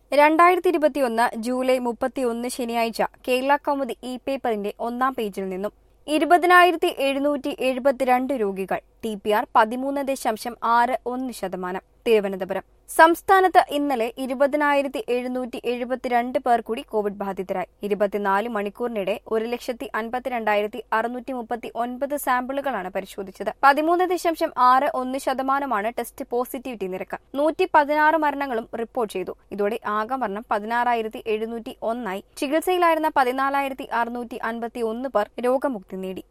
രണ്ടായിരത്തി ഇരുപത്തിയൊന്ന് ജൂലൈ മുപ്പത്തിയൊന്ന് ശനിയാഴ്ച കേരള കൗമുദി ഇ പേപ്പറിന്റെ ഒന്നാം പേജിൽ നിന്നും ഇരുപതിനായിരത്തി എഴുന്നൂറ്റി എഴുപത്തിരണ്ട് രോഗികൾ ടി പി ആർ പതിമൂന്ന് ദശാംശം ആറ് ഒന്ന് ശതമാനം തിരുവനന്തപുരം സംസ്ഥാനത്ത് ഇന്നലെ ഇരുപതിനായിരത്തി എഴുന്നൂറ്റി എഴുപത്തിരണ്ട് പേർ കൂടി കോവിഡ് ബാധിതരായി ഇരുപത്തിനാല് മണിക്കൂറിനിടെ ഒരു ലക്ഷത്തി അൻപത്തിരണ്ടായിരത്തി അറുന്നൂറ്റി മുപ്പത്തി ഒൻപത് സാമ്പിളുകളാണ് പരിശോധിച്ചത് പതിമൂന്ന് ദശാംശം ആറ് ഒന്ന് ശതമാനമാണ് ടെസ്റ്റ് പോസിറ്റിവിറ്റി നിരക്ക് നൂറ്റി പതിനാറ് മരണങ്ങളും റിപ്പോർട്ട് ചെയ്തു ഇതോടെ ആകെ മരണം പതിനാറായിരത്തി എഴുന്നൂറ്റി ഒന്നായി ചികിത്സയിലായിരുന്ന പതിനാലായിരത്തി അറുന്നൂറ്റി അൻപത്തി ഒന്ന് പേർ രോഗമുക്തി നേടി